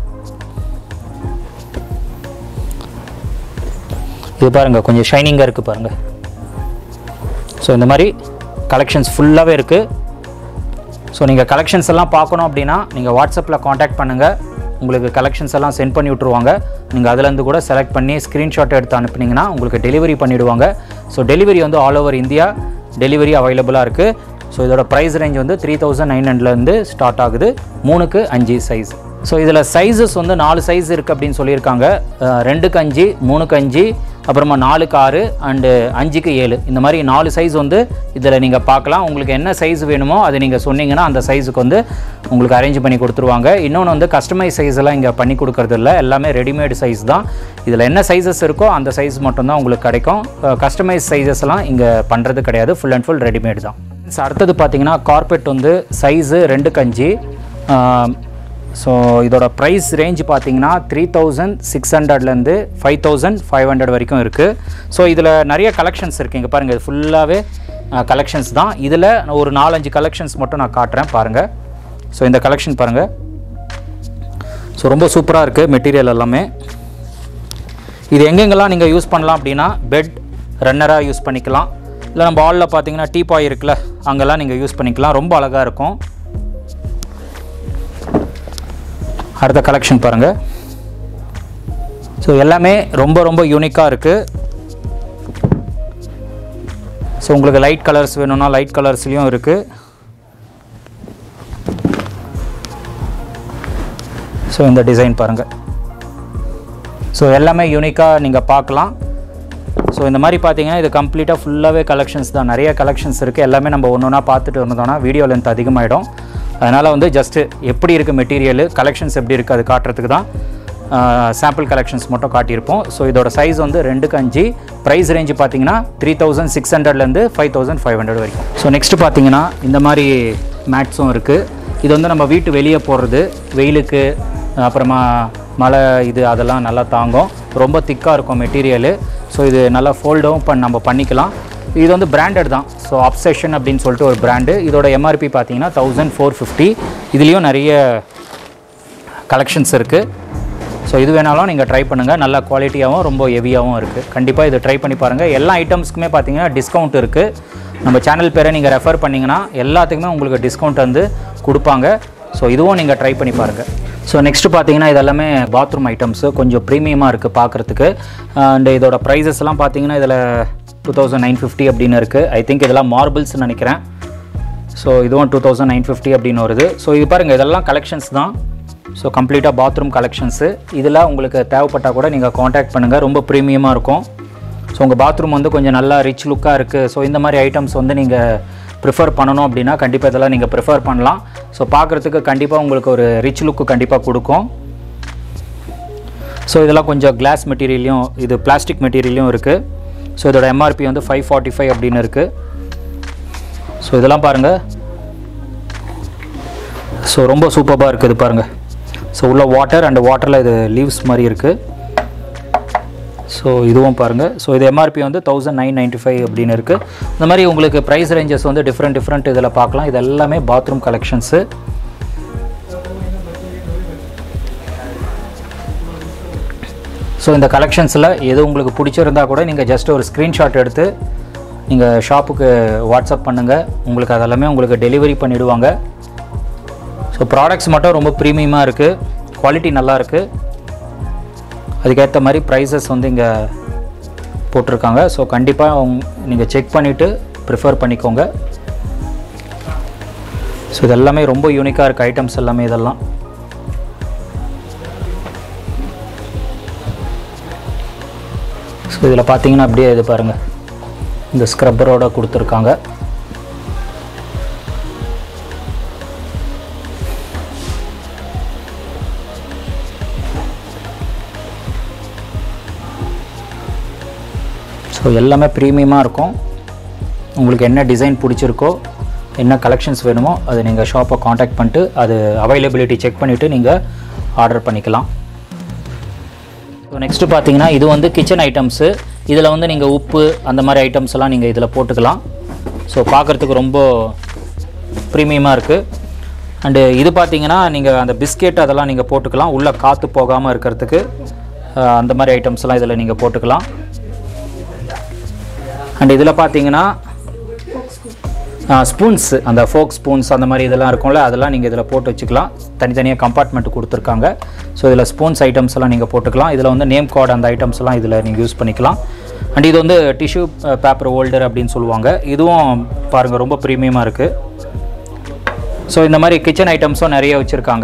[SPEAKER 1] இது பாருங்கள் கொஞ்சம் ஷைனிங்காக இருக்குது பாருங்கள் ஸோ இந்த மாதிரி கலெக்ஷன்ஸ் ஃபுல்லாகவே இருக்குது ஸோ நீங்கள் கலெக்ஷன்ஸ் எல்லாம் பார்க்கணும் அப்படின்னா நீங்கள் வாட்ஸ்அப்பில் காண்டாக்ட் பண்ணுங்கள் உங்களுக்கு கலெக்ஷன்ஸ் எல்லாம் சென்ட் பண்ணி விட்ருவாங்க நீங்கள் அதுலேருந்து கூட செலக்ட் பண்ணி ஸ்க்ரீன்ஷாட் எடுத்து அனுப்புனீங்கன்னா உங்களுக்கு டெலிவரி பண்ணிவிடுவாங்க ஸோ டெலிவரி வந்து ஆல் ஓவர் இந்தியா டெலிவரி அவைலபிளாக இருக்குது ஸோ இதோட ப்ரைஸ் ரேஞ்ச் வந்து த்ரீ தௌசண்ட் நைன் ஹண்ட்ரட்லேருந்து ஸ்டார்ட் ஆகுது மூணுக்கு அஞ்சு சைஸ் ஸோ இதில் சைஸஸ் வந்து நாலு சைஸ் இருக்குது அப்படின்னு சொல்லியிருக்காங்க அஹ் ரெண்டுக்கு அஞ்சு மூணுக்கு அஞ்சு அப்புறமா நாலுக்கு ஆறு அண்டு அஞ்சுக்கு ஏழு இந்த மாதிரி நாலு சைஸ் வந்து இதில் நீங்கள் பார்க்கலாம் உங்களுக்கு என்ன சைஸ் வேணுமோ அதை நீங்கள் சொன்னீங்கன்னா அந்த சைஸுக்கு வந்து உங்களுக்கு அரேஞ்ச் பண்ணி கொடுத்துருவாங்க இன்னொன்று வந்து கஸ்டமைஸ் சைஸ் எல்லாம் இங்கே பண்ணி கொடுக்கறது இல்லை எல்லாமே ரெடிமேட் சைஸ் தான் இதில் என்ன சைஸஸ் இருக்கோ அந்த சைஸ் மட்டும்தான் உங்களுக்கு கிடைக்கும் கஸ்டமைஸ் சைஸஸ் எல்லாம் இங்கே பண்ணுறது கிடையாது ஃபுல் அண்ட் ஃபுல் ரெடிமேட் தான் So, அடுத்தது பார்த்தீங்கன்னா கார்பெட் வந்து சைஸு ரெண்டுக்கு அஞ்சு ஸோ இதோட ப்ரைஸ் ரேஞ்ச் பார்த்தீங்கன்னா த்ரீ தௌசண்ட் சிக்ஸ் ஹண்ட்ரட்லேருந்து ஃபைவ் தௌசண்ட் ஃபைவ் ஹண்ட்ரட் வரைக்கும் இருக்குது ஸோ இதில் நிறைய கலெக்ஷன்ஸ் இருக்குது இங்கே பாருங்கள் இது ஃபுல்லாகவே கலெக்ஷன்ஸ் தான் இதில் ஒரு நாலஞ்சு கலெக்ஷன்ஸ் மட்டும் நான் காட்டுறேன் பாருங்கள் ஸோ இந்த கலெக்ஷன் பாருங்கள் ஸோ ரொம்ப சூப்பராக இருக்குது மெட்டீரியல் எல்லாமே இது எங்கெங்கெல்லாம் நீங்கள் யூஸ் பண்ணலாம் அப்படின்னா பெட் ரன்னராக யூஸ் பண்ணிக்கலாம் இல்லை நம்ம ஹாலில் பார்த்தீங்கன்னா டீபாய் இருக்குல்ல அங்கெல்லாம் நீங்கள் யூஸ் பண்ணிக்கலாம் ரொம்ப அழகாக இருக்கும் அடுத்த கலெக்ஷன் பாருங்கள் ஸோ எல்லாமே ரொம்ப ரொம்ப யூனிக்காக இருக்குது ஸோ உங்களுக்கு லைட் கலர்ஸ் வேணும்னா லைட் கலர்ஸ்லேயும் இருக்குது ஸோ இந்த டிசைன் பாருங்கள் ஸோ எல்லாமே யூனிக்காக நீங்கள் பார்க்கலாம் ஸோ இந்த மாதிரி பார்த்தீங்கன்னா இது கம்ப்ளீட்டாக ஃபுல்லாகவே கலெக்ஷன்ஸ் தான் நிறைய கலெக்ஷன்ஸ் இருக்குது எல்லாமே நம்ம ஒன்று ஒன்றா பார்த்துட்டு இருந்தோம்னா வீடியோ லென்த் அதிகமாகிடும் அதனால் வந்து ஜஸ்ட்டு எப்படி இருக்குது மெட்டீரியல் கலெக்ஷன்ஸ் எப்படி இருக்குது அது காட்டுறதுக்கு தான் சாம்பிள் கலெக்ஷன்ஸ் மட்டும் காட்டியிருப்போம் ஸோ இதோட சைஸ் வந்து ரெண்டுக்கு அஞ்சு ப்ரைஸ் ரேஞ்சு பார்த்தீங்கன்னா த்ரீ தௌசண்ட் சிக்ஸ் ஹண்ட்ரட்லேருந்து ஃபைவ் தௌசண்ட் ஃபைவ் ஹண்ட்ரட் வரைக்கும் ஸோ நெக்ஸ்ட்டு பார்த்தீங்கன்னா இந்த மாதிரி மேட்ஸும் இருக்குது இது வந்து நம்ம வீட்டு வெளியே போடுறது வெயிலுக்கு அப்புறமா மழை இது அதெல்லாம் நல்லா தாங்கும் ரொம்ப திக்காக இருக்கும் மெட்டீரியலு ஸோ இது நல்லா ஃபோல்டும் பண்ண நம்ம பண்ணிக்கலாம் இது வந்து பிராண்டட் தான் ஸோ அப்செஷன் அப்படின்னு சொல்லிட்டு ஒரு பிராண்டு இதோட எம்ஆர்பி பார்த்தீங்கன்னா தௌசண்ட் ஃபோர் ஃபிஃப்டி இதுலேயும் நிறைய கலெக்ஷன்ஸ் இருக்குது ஸோ இது வேணாலும் நீங்கள் ட்ரை பண்ணுங்கள் நல்ல குவாலிட்டியாகவும் ரொம்ப ஹெவியாகவும் இருக்குது கண்டிப்பாக இது ட்ரை பண்ணி பாருங்கள் எல்லா ஐட்டம்ஸ்க்குமே பார்த்தீங்கன்னா டிஸ்கவுண்ட் இருக்குது நம்ம சேனல் பேரை நீங்கள் ரெஃபர் பண்ணிங்கன்னா எல்லாத்துக்குமே உங்களுக்கு டிஸ்கவுண்ட் வந்து கொடுப்பாங்க ஸோ இதுவும் நீங்கள் ட்ரை பண்ணி பாருங்கள் ஸோ நெக்ஸ்ட்டு பார்த்தீங்கன்னா இதெல்லாமே பாத்ரூம் ஐட்டம்ஸு கொஞ்சம் ப்ரீமியமாக இருக்குது பார்க்குறதுக்கு அண்ட் இதோட ப்ரைஸஸ்லாம் பார்த்தீங்கன்னா இதில் டூ தௌசண்ட் நைன் ஃபிஃப்டி அப்படின்னு இருக்குது ஐ திங்க் இதெல்லாம் மார்பிள்ஸ் நினைக்கிறேன் ஸோ இதுவும் டூ தௌசண்ட் நைன் ஃபிஃப்டி அப்படின்னு வருது ஸோ இது பாருங்கள் இதெல்லாம் கலெக்ஷன்ஸ் தான் ஸோ கம்ப்ளீட்டாக பாத்ரூம் கலெக்ஷன்ஸு இதில் உங்களுக்கு தேவைப்பட்டால் கூட நீங்கள் காண்டாக்ட் பண்ணுங்கள் ரொம்ப ப்ரீமியமாக இருக்கும் ஸோ உங்கள் பாத்ரூம் வந்து கொஞ்சம் நல்லா ரிச் லுக்காக இருக்குது ஸோ இந்த மாதிரி ஐட்டம்ஸ் வந்து நீங்கள் ப்ரிஃபர் பண்ணணும் அப்படின்னா கண்டிப்பாக இதெல்லாம் நீங்கள் ப்ரிஃபர் பண்ணலாம் ஸோ பார்க்குறதுக்கு கண்டிப்பாக உங்களுக்கு ஒரு ரிச் லுக்கு கண்டிப்பாக கொடுக்கும் ஸோ இதெல்லாம் கொஞ்சம் கிளாஸ் மெட்டீரியல்லையும் இது பிளாஸ்டிக் மெட்டீரியல்லையும் இருக்குது ஸோ இதோட எம்ஆர்பி வந்து ஃபைவ் ஃபார்ட்டி ஃபைவ் அப்படின்னு இருக்குது ஸோ இதெல்லாம் பாருங்கள் ஸோ ரொம்ப சூப்பராக இருக்குது பாருங்கள் ஸோ உள்ள வாட்டர் அண்ட் வாட்டரில் இது லீவ்ஸ் மாதிரி இருக்குது ஸோ இதுவும் பாருங்கள் ஸோ இது எம்ஆர்பி வந்து தௌசண்ட் நைன் நைன்ட்டி ஃபைவ் அப்படின்னு இருக்குது இந்த மாதிரி உங்களுக்கு ப்ரைஸ் ரேஞ்சஸ் வந்து டிஃப்ரெண்ட் டிஃப்ரெண்ட் இதில் பார்க்கலாம் இது எல்லாமே பாத்ரூம் கலெக்ஷன்ஸு ஸோ இந்த கலெக்ஷன்ஸில் எது உங்களுக்கு பிடிச்சிருந்தா கூட நீங்கள் ஜஸ்ட் ஒரு ஸ்க்ரீன்ஷாட் எடுத்து நீங்கள் ஷாப்புக்கு வாட்ஸ்அப் பண்ணுங்கள் உங்களுக்கு அதெல்லாமே உங்களுக்கு டெலிவரி பண்ணிவிடுவாங்க ஸோ ப்ராடக்ட்ஸ் மட்டும் ரொம்ப ப்ரீமியமாக இருக்குது குவாலிட்டி நல்லா இருக்குது அதுக்கேற்ற மாதிரி ப்ரைஸஸ் வந்து இங்கே போட்டிருக்காங்க ஸோ கண்டிப்பாக நீங்கள் செக் பண்ணிவிட்டு ப்ரிஃபர் பண்ணிக்கோங்க ஸோ இது எல்லாமே ரொம்ப யூனிக்காக இருக்குது ஐட்டம்ஸ் எல்லாமே இதெல்லாம் ஸோ இதில் பார்த்தீங்கன்னா அப்படியே இது பாருங்கள் இந்த ஸ்க்ரப்பரோட கொடுத்துருக்காங்க ஸோ எல்லாமே ப்ரீமியமாக இருக்கும் உங்களுக்கு என்ன டிசைன் பிடிச்சிருக்கோ என்ன கலெக்ஷன்ஸ் வேணுமோ அது நீங்கள் ஷாப்பை காண்டாக்ட் பண்ணிட்டு அது அவைலபிலிட்டி செக் பண்ணிவிட்டு நீங்கள் ஆர்டர் பண்ணிக்கலாம் ஸோ நெக்ஸ்ட்டு பார்த்தீங்கன்னா இது வந்து கிச்சன் ஐட்டம்ஸு இதில் வந்து நீங்கள் உப்பு அந்த மாதிரி ஐட்டம்ஸ் எல்லாம் நீங்கள் இதில் போட்டுக்கலாம் ஸோ பார்க்குறதுக்கு ரொம்ப ப்ரீமியமாக இருக்குது அண்டு இது பார்த்தீங்கன்னா நீங்கள் அந்த பிஸ்கெட் அதெல்லாம் நீங்கள் போட்டுக்கலாம் உள்ளே காற்று போகாமல் இருக்கிறதுக்கு அஹ், அந்த மாதிரி ஐட்டம்ஸ்லாம் இதில் நீங்கள் போட்டுக்கலாம் அண்ட் இதில் பார்த்தீங்கன்னா ஸ்பூன்ஸ் அந்த ஃபோக் ஸ்பூன்ஸ் அந்த மாதிரி இதெல்லாம் இருக்கும்ல அதெல்லாம் நீங்கள் இதில் போட்டு வச்சுக்கலாம் தனித்தனியாக கம்பார்ட்மெண்ட் கொடுத்துருக்காங்க ஸோ இதில் ஸ்பூன்ஸ் ஐட்டம்ஸ் எல்லாம் நீங்கள் போட்டுக்கலாம் இதில் வந்து நேம் கார்டு அந்த ஐட்டம்ஸ் எல்லாம் இதில் நீங்கள் யூஸ் பண்ணிக்கலாம் அண்ட் இது வந்து டிஷ்யூ பேப்பர் ஹோல்டர் அப்படின்னு சொல்லுவாங்க இதுவும் பாருங்கள் ரொம்ப ப்ரீமியமாக இருக்குது ஸோ இந்த மாதிரி கிச்சன் ஐட்டம்ஸும் நிறைய வச்சுருக்காங்க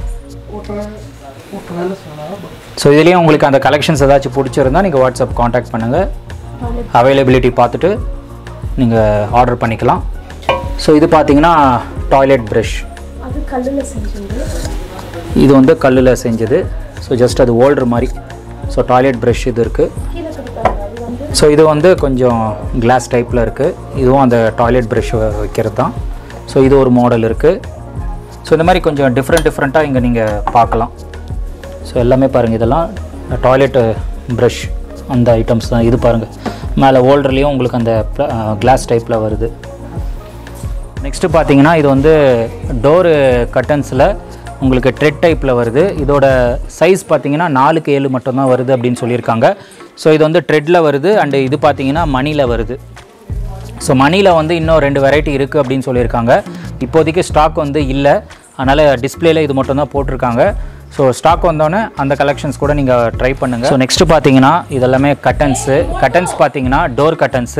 [SPEAKER 1] ஸோ இதுலேயும் உங்களுக்கு அந்த கலெக்ஷன்ஸ் ஏதாச்சும் பிடிச்சிருந்தா நீங்கள் வாட்ஸ்அப் காண்டாக்ட் பண்ணுங்கள் அவைலபிலிட்டி பார்த்துட்டு நீங்கள் ஆர்டர் பண்ணிக்கலாம் ஸோ இது பார்த்தீங்கன்னா டாய்லெட் ப்ரஷ்
[SPEAKER 2] அது கல்லில் செஞ்சது
[SPEAKER 1] இது வந்து கல்லில் செஞ்சது ஸோ ஜஸ்ட் அது ஓல்டர் மாதிரி ஸோ டாய்லெட் ப்ரஷ் இது இருக்குது
[SPEAKER 2] கீழே கொடுத்தாங்க அது வந்து
[SPEAKER 1] ஸோ இது வந்து கொஞ்சம் கிளாஸ் டைப்பில் இருக்குது இதுவும் அந்த டாய்லெட் ப்ரஷ் வைக்கிறது தான் ஸோ இது ஒரு மாடல் இருக்குது ஸோ இந்த மாதிரி கொஞ்சம் டிஃப்ரெண்ட் டிஃப்ரெண்ட்டாக இங்கே நீங்கள் பார்க்கலாம் ஸோ எல்லாமே பாருங்கள் இதெல்லாம் டாய்லெட்டு ப்ரஷ் அந்த ஐட்டம்ஸ் தான் இது பாருங்கள் மேலே ஓல்டர்லேயும் உங்களுக்கு அந்த கிளாஸ் டைப்பில் வருது நெக்ஸ்ட்டு பார்த்தீங்கன்னா இது வந்து டோரு கட்டன்ஸில் உங்களுக்கு ட்ரெட் டைப்பில் வருது இதோட சைஸ் பார்த்தீங்கன்னா நாலுக்கு ஏழு மட்டும்தான் வருது அப்படின்னு சொல்லியிருக்காங்க ஸோ இது வந்து ட்ரெட்டில் வருது அண்டு இது பார்த்தீங்கன்னா மணியில் வருது ஸோ மணியில் வந்து இன்னும் ரெண்டு வெரைட்டி இருக்குது அப்படின்னு சொல்லியிருக்காங்க இப்போதைக்கு ஸ்டாக் வந்து இல்லை அதனால் டிஸ்பிளேல இது மட்டும் தான் போட்டிருக்காங்க ஸோ ஸ்டாக் வந்தோடனே அந்த கலெக்ஷன்ஸ் கூட நீங்கள் ட்ரை பண்ணுங்கள் ஸோ நெக்ஸ்ட்டு பார்த்தீங்கன்னா இதெல்லாமே கட்டன்ஸு கட்டன்ஸ் பார்த்தீங்கன்னா டோர் கட்டன்ஸு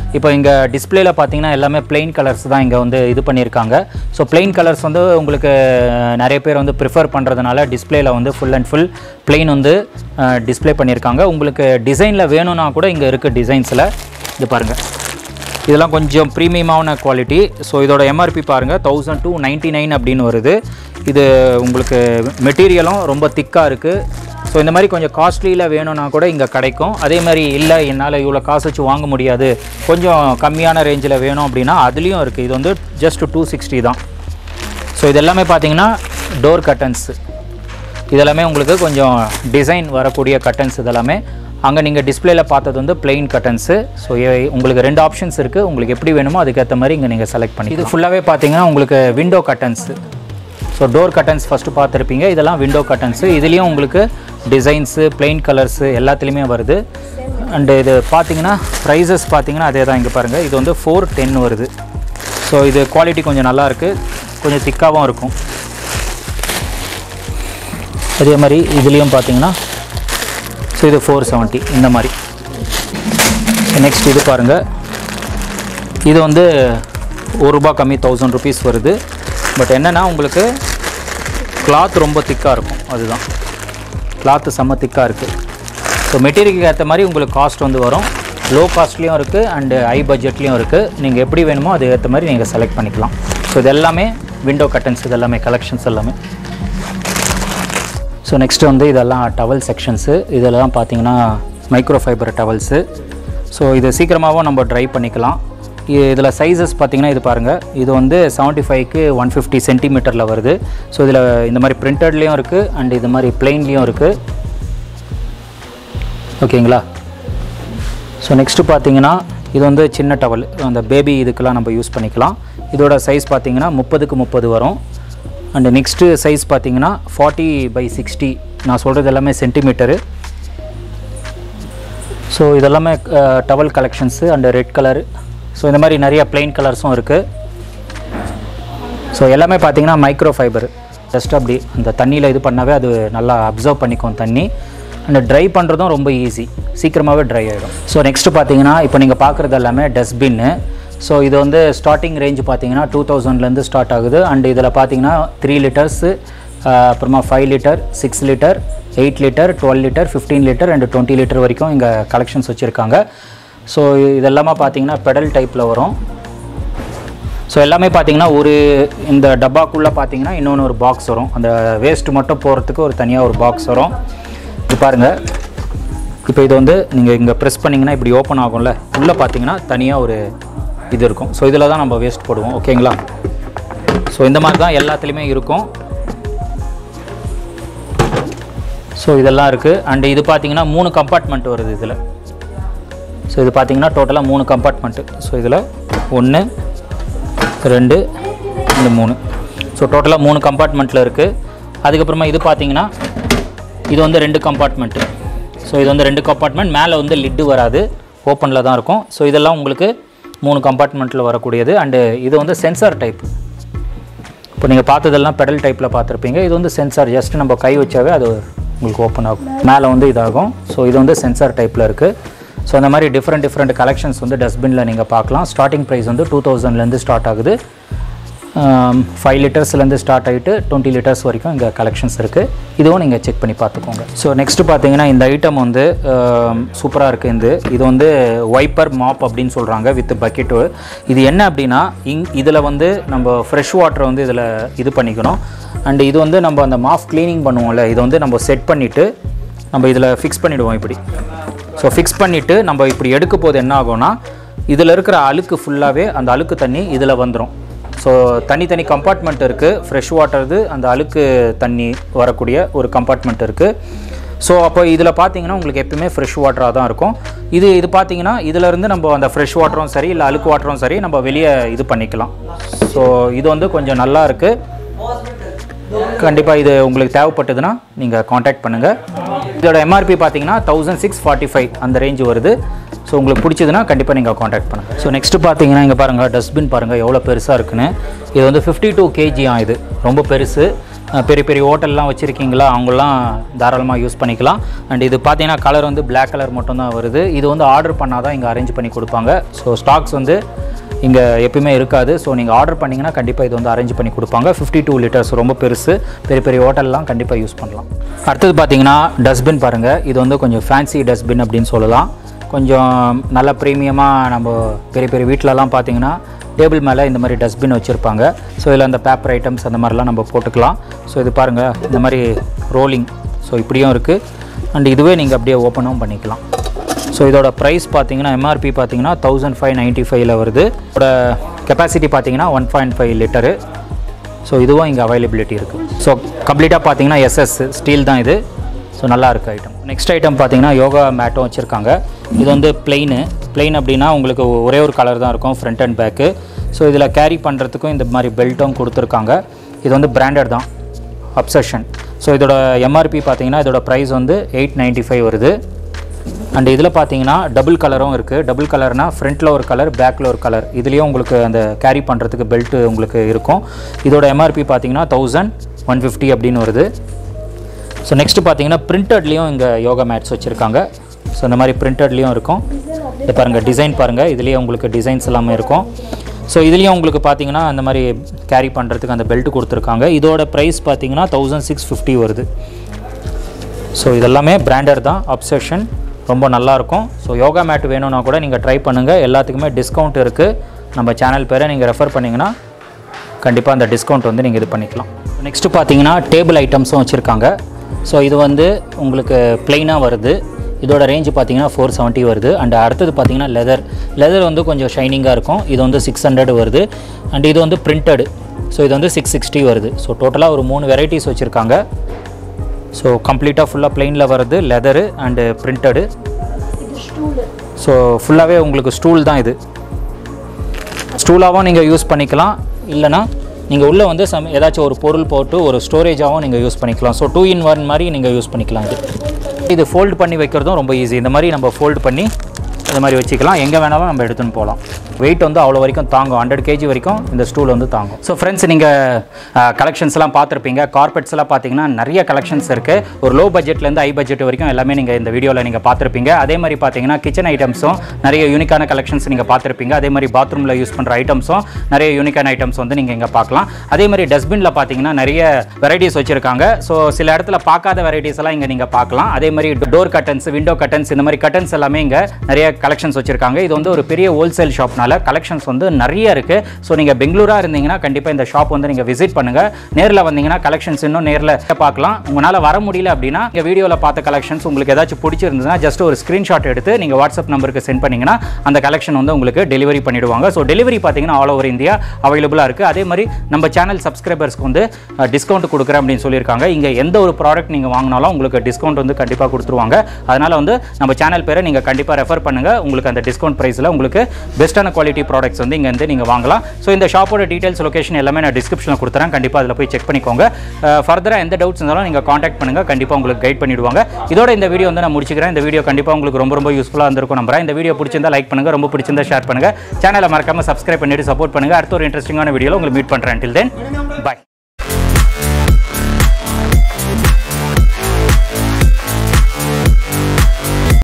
[SPEAKER 1] இப்போ இங்கே டிஸ்பிளேல பார்த்தீங்கன்னா எல்லாமே plain கலர்ஸ் தான் இங்கே வந்து இது பண்ணியிருக்காங்க ஸோ plain கலர்ஸ் வந்து உங்களுக்கு அஹ், நிறைய பேர் வந்து ப்ரிஃபர் பண்ணுறதுனால டிஸ்பிளேல வந்து ஃபுல் அண்ட் ஃபுல் plain வந்து டிஸ்ப்ளே பண்ணியிருக்காங்க உங்களுக்கு டிசைனில் வேணும்னா கூட இங்கே இருக்குது டிசைன்ஸில் இது பாருங்கள் இதெல்லாம் கொஞ்சம் ப்ரீமியமான குவாலிட்டி ஸோ இதோட எம்ஆர்பி பாருங்கள் தௌசண்ட் டூ நைன்ட்டி நைன் அப்படின்னு வருது இது உங்களுக்கு மெட்டீரியலும் ரொம்ப திக்காக இருக்குது ஸோ இந்த மாதிரி கொஞ்சம் காஸ்ட்லியில் வேணும்னா கூட இங்கே கிடைக்கும் அதே மாதிரி இல்லை என்னால் இவ்வளோ காசு வச்சு வாங்க முடியாது கொஞ்சம் கம்மியான ரேஞ்சில் வேணும் அப்படின்னா அதுலேயும் இருக்குது இது வந்து ஜஸ்ட் டூ சிக்ஸ்டி தான் ஸோ இது எல்லாமே பார்த்தீங்கன்னா டோர் கட்டன்ஸ் இதெல்லாமே உங்களுக்கு கொஞ்சம் டிசைன் வரக்கூடிய கட்டன்ஸ் இதெல்லாமே அங்கே நீங்கள் டிஸ்பிளேல பார்த்தது வந்து plain கட்டன்ஸு ஸோ உங்களுக்கு ரெண்டு ஆப்ஷன்ஸ் இருக்குது உங்களுக்கு எப்படி வேணுமோ அதுக்கேற்ற மாதிரி இங்கே நீங்கள் செலக்ட் பண்ணி இது ஃபுல்லாகவே பார்த்தீங்கன்னா உங்களுக்கு window curtains so door curtains first பார்த்துருப்பீங்க இதெல்லாம் விண்டோ கட்டன்ஸு இதுலேயும் உங்களுக்கு டிசைன்ஸு plain கலர்ஸு எல்லாத்துலேயுமே வருது அண்டு இது பார்த்தீங்கன்னா ப்ரைஸஸ் பார்த்தீங்கன்னா அதே தான் இங்கே பாருங்கள் இது வந்து ஃபோர் டென் வருது ஸோ இது குவாலிட்டி கொஞ்சம் நல்லா இருக்கு கொஞ்சம் திக்காகவும் இருக்கும் அதே மாதிரி இதுலேயும் பார்த்தீங்கன்னா ஸோ இது ஃபோர் செவன்ட்டி இந்த மாதிரி நெக்ஸ்ட் இது பாருங்கள் இது வந்து ஒரு ரூபா கம்மி தௌசண்ட் ருபீஸ் வருது பட் என்னென்னா உங்களுக்கு கிளாத் ரொம்ப திக்காக இருக்கும் அதுதான் கிளாத்து செம்ம திக்காக இருக்குது ஸோ மெட்டீரியலுக்கு ஏற்ற மாதிரி உங்களுக்கு காஸ்ட் வந்து வரும் லோ காஸ்ட்லேயும் இருக்குது அண்டு ஹை பட்ஜெட்லேயும் இருக்குது நீங்கள் எப்படி வேணுமோ அது ஏற்ற மாதிரி நீங்கள் செலக்ட் பண்ணிக்கலாம் ஸோ இது எல்லாமே விண்டோ கட்டன்ஸ் இது எல்லாமே கலெக்ஷன்ஸ் எல்லாமே ஸோ நெக்ஸ்ட் வந்து இதெல்லாம் டவல் செக்ஷன்ஸு இதெல்லாம் பார்த்தீங்கன்னா மைக்ரோ ஃபைபர் டவல்ஸு ஸோ இது சீக்கிரமாகவும் நம்ம ட்ரை பண்ணிக்கலாம் இதில் சைஸஸ் பார்த்தீங்கன்னா இது பாருங்கள் இது வந்து செவன்ட்டி ஃபைவ்க்கு ஒன் ஃபிஃப்டி சென்டிமீட்டரில் வருது ஸோ இதில் இந்த மாதிரி பிரிண்டட்லேயும் இருக்குது அண்ட் இது மாதிரி பிளெயின்லேயும் இருக்குது ஓகேங்களா ஸோ நெக்ஸ்ட்டு பார்த்தீங்கன்னா இது வந்து சின்ன டவல் அந்த பேபி இதுக்கெல்லாம் நம்ம யூஸ் பண்ணிக்கலாம் இதோட சைஸ் பார்த்தீங்கன்னா முப்பதுக்கு முப்பது வரும் அண்டு நெக்ஸ்ட்டு சைஸ் பார்த்தீங்கன்னா ஃபார்ட்டி பை சிக்ஸ்டி நான் சொல்கிறது எல்லாமே சென்டிமீட்டரு ஸோ இதெல்லாமே towel collections and red colour so இந்த மாதிரி நிறைய plain கலர்ஸும் இருக்குது ஸோ எல்லாமே பார்த்தீங்கன்னா மைக்ரோ ஃபைபர் ஜஸ்ட் அப்படி அந்த தண்ணியில் இது பண்ணாவே அது நல்லா அப்சர்வ் பண்ணிக்கும் தண்ணி அண்ட் ட்ரை பண்ணுறதும் ரொம்ப ஈஸி சீக்கிரமாகவே ட்ரை ஆகிடும் ஸோ நெக்ஸ்ட்டு பார்த்தீங்கன்னா இப்போ நீங்கள் பார்க்குறது எல்லாமே டஸ்ட்பின்னு ஸோ இது வந்து ஸ்டார்டிங் ரேஞ்ச் பார்த்தீங்கன்னா டூ தௌசண்ட்லேருந்து ஸ்டார்ட் ஆகுது அண்ட் இதில் பார்த்தீங்கன்னா த்ரீ லிட்டர்ஸு அப்புறமா five litre six litre eight litre twelve litre fifteen litre and twenty litre வரைக்கும் இங்கே கலெக்ஷன்ஸ் வச்சுருக்காங்க ஸோ இதெல்லாமே பார்த்தீங்கன்னா பெடல் டைப்பில் வரும் ஸோ எல்லாமே பார்த்தீங்கன்னா ஒரு இந்த டப்பாக்குள்ளே பார்த்தீங்கன்னா இன்னொன்று ஒரு பாக்ஸ் வரும் அந்த வேஸ்ட் மட்டும் போகிறதுக்கு ஒரு தனியாக ஒரு பாக்ஸ் வரும் இது பாருங்கள் இப்போ இது வந்து நீங்கள் இங்கே ப்ரெஸ் பண்ணிங்கன்னா இப்படி ஓப்பன் ஆகும்ல உள்ளே பார்த்தீங்கன்னா தனியாக ஒரு இது இருக்கும் ஸோ இதில் தான் நம்ம வேஸ்ட் போடுவோம் ஓகேங்களா ஸோ இந்த மாதிரி தான் எல்லாத்துலேயுமே இருக்கும் ஸோ இதெல்லாம் இருக்குது அண்ட் இது பார்த்தீங்கன்னா மூணு கம்பார்ட்மெண்ட் வருது இதில் ஸோ இது பார்த்தீங்கன்னா டோட்டலாக மூணு கம்பார்ட்மெண்ட்டு ஸோ இதில் ஒன்று ரெண்டு இந்த மூணு ஸோ டோட்டலாக மூணு கம்பார்ட்மெண்ட்டில் இருக்குது அதுக்கப்புறமா இது பார்த்தீங்கன்னா இது வந்து ரெண்டு கம்பார்ட்மெண்ட்டு ஸோ இது வந்து ரெண்டு கம்பார்ட்மெண்ட் மேலே வந்து லிட்டு வராது ஓப்பனில் தான் இருக்கும் ஸோ இதெல்லாம் உங்களுக்கு மூணு கம்பார்ட்மெண்ட்டில் வரக்கூடியது அண்டு இது வந்து சென்சார் டைப் இப்போ நீங்கள் பார்த்ததெல்லாம் பெடல் டைப்பில் பார்த்துருப்பீங்க இது வந்து சென்சார் ஜஸ்ட் நம்ம கை வச்சாவே அது உங்களுக்கு ஓப்பன் ஆகும் மேலே வந்து இதாகும் ஸோ இது வந்து சென்சார் டைப்பில் இருக்குது ஸோ அந்த மாதிரி டிஃப்ரெண்ட் டிஃப்ரெண்ட் கலெக்ஷன்ஸ் வந்து டஸ்ட்பினில் நீங்கள் பார்க்கலாம் ஸ்டார்டிங் ப்ரைஸ் வந்து டூ தௌசண்ட்லேருந்து ஸ்டார்ட் ஆகுது ஃபைவ் லிட்டர்ஸ்லேருந்து ஸ்டார்ட் ஆகிட்டு டுவெண்ட்டி லிட்டர்ஸ் வரைக்கும் இங்கே கலெக்ஷன்ஸ் இருக்குது இதுவும் நீங்கள் செக் பண்ணி பார்த்துக்கோங்க ஸோ நெக்ஸ்ட்டு பார்த்தீங்கன்னா இந்த ஐட்டம் வந்து சூப்பராக இருக்குது இந்த இது வந்து வைப்பர் மாப் அப்படின்னு சொல்கிறாங்க வித் பக்கெட்டு இது என்ன அப்படின்னா இங் இதில் வந்து நம்ம ஃப்ரெஷ் வாட்டரை வந்து இதில் இது பண்ணிக்கணும் அண்ட் இது வந்து நம்ம அந்த மாஃப் க்ளீனிங் பண்ணுவோம்ல இதை வந்து நம்ம செட் பண்ணிவிட்டு நம்ம இதில் ஃபிக்ஸ் பண்ணிவிடுவோம் இப்படி ஸோ ஃபிக்ஸ் பண்ணிவிட்டு நம்ம இப்படி எடுக்க போது என்ன ஆகும்னா இதில் இருக்கிற அழுக்கு ஃபுல்லாகவே அந்த அழுக்கு தண்ணி இதில் வந்துடும் ஸோ தனித்தனி கம்பார்ட்மெண்ட் இருக்குது ஃப்ரெஷ் வாட்டர்து அந்த அழுக்கு தண்ணி வரக்கூடிய ஒரு கம்பார்ட்மெண்ட் இருக்குது ஸோ அப்போ இதில் பார்த்தீங்கன்னா உங்களுக்கு எப்பயுமே ஃப்ரெஷ் வாட்டராக தான் இருக்கும் இது இது பார்த்தீங்கன்னா இதிலேருந்து நம்ம அந்த ஃப்ரெஷ் வாட்டரும் சரி இல்லை அழுக்கு வாட்டரும் சரி நம்ம வெளியே இது பண்ணிக்கலாம் ஸோ இது வந்து கொஞ்சம் நல்லா இருக்குது கண்டிப்பாக இது உங்களுக்கு தேவைப்பட்டதுன்னா நீங்கள் காண்டாக்ட் பண்ணுங்கள் இதோட எம்ஆர்பி பார்த்தீங்கன்னா தௌசண்ட் சிக்ஸ் ஃபார்ட்டி ஃபைவ் அந்த ரேஞ்ச் வருது ஸோ உங்களுக்கு பிடிச்சதுன்னா கண்டிப்பாக நீங்கள் காண்டாக்ட் பண்ணுங்கள் ஸோ நெக்ஸ்ட்டு பார்த்தீங்கன்னா இங்கே பாருங்கள் டஸ்ட்பின் பாருங்கள் எவ்வளோ பெருசாக இருக்குன்னு இது வந்து ஃபிஃப்டி டூ கேஜி இது ரொம்ப பெருசு அஹ், பெரிய பெரிய ஹோட்டல்லாம் வச்சுருக்கீங்களா அவங்களாம் தாராளமாக யூஸ் பண்ணிக்கலாம் அண்ட் இது பார்த்தீங்கன்னா கலர் வந்து Black கலர் மட்டும்தான் வருது இது வந்து ஆர்டர் பண்ணால் தான் இங்கே அரேஞ்ச் பண்ணி கொடுப்பாங்க ஸோ ஸ்டாக்ஸ் வந்து இங்கே எப்பயுமே இருக்காது ஸோ நீங்கள் ஆர்டர் பண்ணிங்கன்னா கண்டிப்பாக இது வந்து அரேஞ்ச் பண்ணி கொடுப்பாங்க ஃபிஃப்டி டூ லிட்டர்ஸ் ரொம்ப பெருசு பெரிய பெரிய ஹோட்டல்லாம் கண்டிப்பாக யூஸ் பண்ணலாம் அடுத்தது பார்த்தீங்கன்னா டஸ்ட்பின் பாருங்கள் இது வந்து கொஞ்சம் ஃபேன்சி டஸ்ட்பின் அப்படின்னு சொல்லலாம் கொஞ்சம் நல்ல ப்ரீமியமாக நம்ம பெரிய பெரிய வீட்டிலலாம் பார்த்தீங்கன்னா டேபிள் மேலே இந்த மாதிரி டஸ்ட்பின் வச்சுருப்பாங்க ஸோ இதில் அந்த பேப்பர் ஐட்டம்ஸ் அந்த மாதிரிலாம் நம்ம போட்டுக்கலாம் ஸோ இது பாருங்கள் இந்த மாதிரி ரோலிங் ஸோ இப்படியும் இருக்குது அண்ட் இதுவே நீங்கள் அப்படியே ஓப்பனும் பண்ணிக்கலாம் ஸோ இதோட ப்ரைஸ் பார்த்தீங்கன்னா எம்ஆர்பி பார்த்தீங்கன்னா தௌசண்ட் ஃபைவ் நைன்ட்டி ஃபைவ்ல வருது இதோட கெப்பாசிட்டி பார்த்தீங்கன்னா one point five litre so இதுவும் இங்கே அவைலபிலிட்டி இருக்குது ஸோ கம்ப்ளீட்டாக பார்த்தீங்கன்னா எஸ்எஸ் ஸ்டீல் தான் இது ஸோ நல்லா இருக்குது ஐட்டம் நெக்ஸ்ட் ஐட்டம் பார்த்தீங்கன்னா யோகா மேட்டும் வச்சுருக்காங்க இது வந்து பிளெயின் பிளெயின் அப்படின்னா உங்களுக்கு ஒரே ஒரு கலர் தான் இருக்கும் ஃப்ரண்ட் அண்ட் பேக்கு ஸோ இதில் கேரி பண்ணுறதுக்கும் இந்த மாதிரி பெல்ட்டும் கொடுத்துருக்காங்க இது வந்து பிராண்டட் தான் அப்சஷன் ஸோ இதோட எம்ஆர்பி பார்த்தீங்கன்னா இதோட ப்ரைஸ் வந்து எயிட் நைன்ட்டி ஃபைவ் வருது அண்ட் இதில் பார்த்தீங்கன்னா டபுள் கலரும் இருக்குது டபுள் கலர்னால் ஃப்ரண்ட்டில் ஒரு கலர் பேக்கில் ஒரு கலர் இதுலேயும் உங்களுக்கு அந்த கேரி பண்ணுறதுக்கு பெல்ட்டு உங்களுக்கு இருக்கும் இதோட எம்ஆர்பி பார்த்தீங்கன்னா தௌசண்ட் ஒன் ஃபிஃப்டி அப்படின்னு வருது ஸோ நெக்ஸ்ட்டு பார்த்தீங்கன்னா பிரிண்டட்லேயும் இங்கே யோகா மேட்ஸ் வச்சுருக்காங்க ஸோ இந்த மாதிரி பிரிண்டட்லேயும் இருக்கும் இது பாருங்கள் டிசைன் பாருங்கள் இதுலேயே உங்களுக்கு டிசைன்ஸ் எல்லாமே இருக்கும் ஸோ இதுலேயும் உங்களுக்கு பார்த்தீங்கன்னா அந்த மாதிரி கேரி பண்ணுறதுக்கு அந்த பெல்ட் கொடுத்துருக்காங்க இதோட ப்ரைஸ் பார்த்தீங்கன்னா தௌசண்ட் சிக்ஸ் ஃபிஃப்டி வருது ஸோ இதெல்லாமே பிராண்டட் தான் அப்சஷன் ரொம்ப நல்லாயிருக்கும் ஸோ யோகா மேட் வேணும்னா கூட நீங்கள் ட்ரை பண்ணுங்கள் எல்லாத்துக்குமே டிஸ்கவுண்ட் இருக்குது நம்ம சேனல் பேரை நீங்கள் ரெஃபர் பண்ணிங்கன்னா கண்டிப்பாக அந்த டிஸ்கவுண்ட் வந்து நீங்கள் இது பண்ணிக்கலாம் நெக்ஸ்ட்டு பார்த்தீங்கன்னா டேபிள் ஐட்டம்ஸும் வச்சுருக்காங்க ஸோ இது வந்து உங்களுக்கு ப்ளைனாக வருது இதோட ரேஞ்சு பார்த்தீங்கன்னா ஃபோர் செவன்ட்டி வருது அண்ட் அடுத்தது பார்த்தீங்கன்னா லெதர் லெதர் வந்து கொஞ்சம் ஷைனிங்காக இருக்கும் இது வந்து சிக்ஸ் ஹண்ட்ரட் வருது அண்ட் இது வந்து பிரிண்டட் ஸோ இது வந்து சிக்ஸ் சிக்ஸ்டி வருது ஸோ டோட்டலாக ஒரு மூணு வெரைட்டிஸ் வச்சுருக்காங்க ஸோ கம்ப்ளீட்டாக ஃபுல்லாக பிளெயினில் வருது லெதரு அண்டு பிரிண்டடு ஸோ ஃபுல்லாகவே உங்களுக்கு ஸ்டூல் தான் இது ஸ்டூலாகவும் நீங்கள் யூஸ் பண்ணிக்கலாம் இல்லைனா நீங்கள் உள்ளே வந்து சம் ஏதாச்சும் ஒரு பொருள் போட்டு ஒரு ஸ்டோரேஜாகவும் நீங்கள் யூஸ் பண்ணிக்கலாம் ஸோ டூ இன் ஒன் மாதிரி நீங்கள் யூஸ் பண்ணிக்கலாம் இது இது ஃபோல்டு பண்ணி வைக்கிறதும் ரொம்ப ஈஸி இந்த மாதிரி நம்ம ஃபோல்டு பண்ணி இந்த மாதிரி வச்சுக்கலாம் எங்கே வேணாலும் நம்ம எடுத்துன்னு போகலாம் வெயிட் வந்து அவ்வளோ வரைக்கும் தாங்கும் ஹண்ட்ரட் கேஜி வரைக்கும் இந்த ஸ்டூல் வந்து தாங்கும் ஸோ ஃப்ரெண்ட்ஸ் நீங்கள் கலெக்ஷன்ஸ்லாம் பார்த்துருப்பீங்க கார்பெட்ஸ் எல்லாம் பார்த்தீங்கன்னா நிறைய கலெக்ஷன்ஸ் இருக்குது ஒரு லோ பட்ஜெட்லேருந்து ஹை பட்ஜெட் வரைக்கும் எல்லாமே நீங்கள் இந்த வீடியோவில் நீங்கள் பார்த்துருப்பீங்க அதே மாதிரி பார்த்தீங்கன்னா கிச்சன் ஐட்டம்ஸும் நிறைய யூனிக்கான கலெக்ஷன்ஸ் நீங்கள் பார்த்துருப்பீங்க அதே மாதிரி பாத்ரூமில் யூஸ் பண்ணுற ஐட்டம்ஸும் நிறைய யூனிக்கான ஐட்டம்ஸ் வந்து நீங்கள் இங்கே பார்க்கலாம் அதே மாதிரி டஸ்ட்பினில் பார்த்தீங்கன்னா நிறைய வெரைட்டிஸ் வச்சுருக்காங்க ஸோ சில இடத்துல பார்க்காத வெரைட்டிஸ் எல்லாம் இங்கே நீங்கள் பார்க்கலாம் அதே மாதிரி டோர் கட்டன்ஸ் விண்டோ கட்டன்ஸ் இந்த மாதிரி கட்டன்ஸ் எல்லாமே இங்கே நிறைய கலெக்ஷன்ஸ் வச்சுருக்காங்க இது வந்து ஒரு பெரிய ஹோல்சேல் ஷாப்னால கலெக்ஷன்ஸ் வந்து நிறைய இருக்குது ஸோ நீங்கள் பெங்களூராக இருந்தீங்கன்னா கண்டிப்பாக இந்த ஷாப் வந்து நீங்கள் விசிட் பண்ணுங்கள் நேரில் வந்தீங்கன்னா கலெக்ஷன்ஸ் இன்னும் நேரில் பார்க்கலாம் உங்களால் வர முடியல அப்படின்னா இங்கே வீடியோவில் பார்த்த கலெக்ஷன்ஸ் உங்களுக்கு ஏதாச்சும் பிடிச்சிருந்ததுன்னா ஜஸ்ட் ஒரு ஸ்க்ரீன்ஷாட் எடுத்து நீங்கள் வாட்ஸ்அப் நம்பருக்கு சென்ட் பண்ணிங்கன்னா அந்த கலெக்ஷன் வந்து உங்களுக்கு டெலிவரி பண்ணிடுவாங்க ஸோ டெலிவரி பார்த்தீங்கன்னா ஆல் ஓவர் இந்தியா அவைலபிளாக இருக்குது அதே மாதிரி நம்ம சேனல் சப்ஸ்கிரைபர்ஸ்க்கு வந்து டிஸ்கவுண்ட் கொடுக்குறேன் அப்படின்னு சொல்லியிருக்காங்க இங்கே எந்த ஒரு ப்ராடக்ட் நீங்கள் வாங்கினாலும் உங்களுக்கு டிஸ்கவுண்ட் வந்து கண்டிப்பாக கொடுத்துருவாங்க அதனால் வந்து நம்ம சேனல் பேரை நீங்கள் கண்டிப்பாக ரெஃபர் பண்ணுங்கள் உங்களுக்கு அந்த டிஸ்கவுண்ட் ப்ரைஸில் உங்களுக்கு பெஸ்ட்டான குவாலிட்டி ப்ராடக்ட்ஸ் வந்து இங்கேருந்து நீங்கள் வாங்கலாம் ஸோ இந்த ஷாப்போட டீடைல்ஸ் லொகேஷன் எல்லாமே நான் டிஸ்கிரிப்ஷனில் கொடுத்துறேன் கண்டிப்பாக அதில் போய் செக் பண்ணிக்கோங்க ஃபர்தராக எந்த டவுட்ஸ் இருந்தாலும் நீங்கள் காண்டாக்ட் பண்ணுங்கள் கண்டிப்பாக உங்களுக்கு கைட் பண்ணிவிடுவாங்க இதோட இந்த வீடியோ வந்து நான் முடிச்சுக்கிறேன் இந்த வீடியோ கண்டிப்பாக உங்களுக்கு ரொம்ப ரொம்ப யூஸ்ஃபுல்லாக இருந்திருக்கும் நம்புறேன் இந்த வீடியோ பிடிச்சிருந்தா லைக் பண்ணுங்கள் ரொம்ப பிடிச்சிருந்தா ஷேர் பண்ணுங்கள் சேனலை மறக்காமல் சப்ஸ்கிரைப் பண்ணிட்டு சப்போர்ட் பண்ணுங்கள் அடுத்த ஒரு இன்ட்ரெஸ்டிங்கான வீடியோவில் உங்களுக்கு மீட் பண்ணுறேன் டில் தென் பாய்